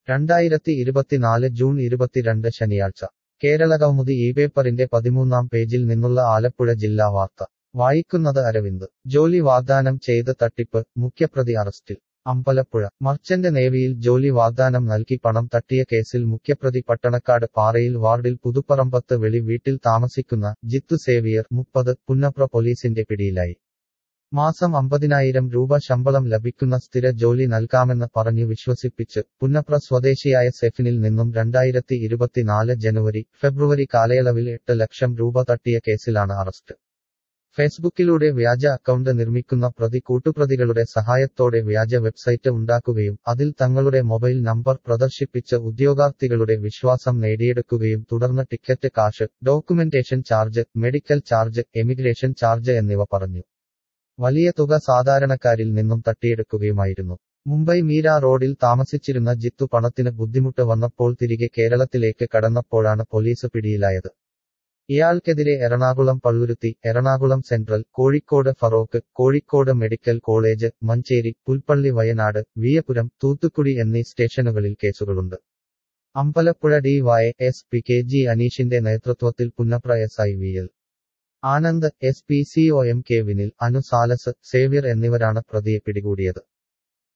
രണ്ടായിരത്തി ഇരുപത്തിനാല് ജൂൺ ഇരുപത്തിരണ്ട് ശനിയാഴ്ച കേരള കൗമുദി ഈ പേപ്പറിന്റെ പതിമൂന്നാം പേജിൽ നിന്നുള്ള ആലപ്പുഴ ജില്ലാ വാർത്ത വായിക്കുന്നത് അരവിന്ദ് ജോലി വാഗ്ദാനം ചെയ്ത് തട്ടിപ്പ് മുഖ്യപ്രതി അറസ്റ്റിൽ അമ്പലപ്പുഴ മർച്ചന്റ് നേവിയിൽ ജോലി വാഗ്ദാനം നൽകി പണം തട്ടിയ കേസിൽ മുഖ്യപ്രതി പട്ടണക്കാട് പാറയിൽ വാർഡിൽ പുതുപ്പറമ്പത്ത് വെളി വീട്ടിൽ താമസിക്കുന്ന ജിത്തു സേവിയർ മുപ്പത് പുന്നപ്ര പോലീസിന്റെ പിടിയിലായി മാസം അമ്പതിനായിരം രൂപ ശമ്പളം ലഭിക്കുന്ന സ്ഥിര ജോലി നൽകാമെന്ന് പറഞ്ഞു വിശ്വസിപ്പിച്ച് പുന്നപ്ര സ്വദേശിയായ സെഫിനിൽ നിന്നും രണ്ടായിരത്തി ഇരുപത്തിനാല് ജനുവരി ഫെബ്രുവരി കാലയളവിൽ എട്ട് ലക്ഷം രൂപ തട്ടിയ കേസിലാണ് അറസ്റ്റ് ഫേസ്ബുക്കിലൂടെ വ്യാജ അക്കൗണ്ട് നിർമ്മിക്കുന്ന പ്രതി കൂട്ടുപ്രതികളുടെ സഹായത്തോടെ വ്യാജ വെബ്സൈറ്റ് ഉണ്ടാക്കുകയും അതിൽ തങ്ങളുടെ മൊബൈൽ നമ്പർ പ്രദർശിപ്പിച്ച് ഉദ്യോഗാർത്ഥികളുടെ വിശ്വാസം നേടിയെടുക്കുകയും തുടർന്ന് ടിക്കറ്റ് കാശ് documentation charge medical charge emigration charge എന്നിവ പറഞ്ഞു വലിയ തുക സാധാരണക്കാരിൽ നിന്നും തട്ടിയെടുക്കുകയുമായിരുന്നു മുംബൈ മീര റോഡിൽ താമസിച്ചിരുന്ന ജിത്തു പണത്തിന് ബുദ്ധിമുട്ട് വന്നപ്പോൾ തിരികെ കേരളത്തിലേക്ക് കടന്നപ്പോഴാണ് പോലീസ് പിടിയിലായത് ഇയാൾക്കെതിരെ Ernakulam Palluruthy Ernakulam central Kozhikode Feroke Kozhikode medical college Manjeri Pulpally Wayanad Viyapuram Thoothukudi എന്നീ സ്റ്റേഷനുകളിൽ കേസുകളുണ്ട് Ambalappuzha D Y S P K G അനീഷിന്റെ നേതൃത്വത്തിൽ Punnapra S I V L Anand S P C O M K Vinil Anu Salas Xavier എന്നിവരാണ് പ്രതിയെ പിടികൂടിയത്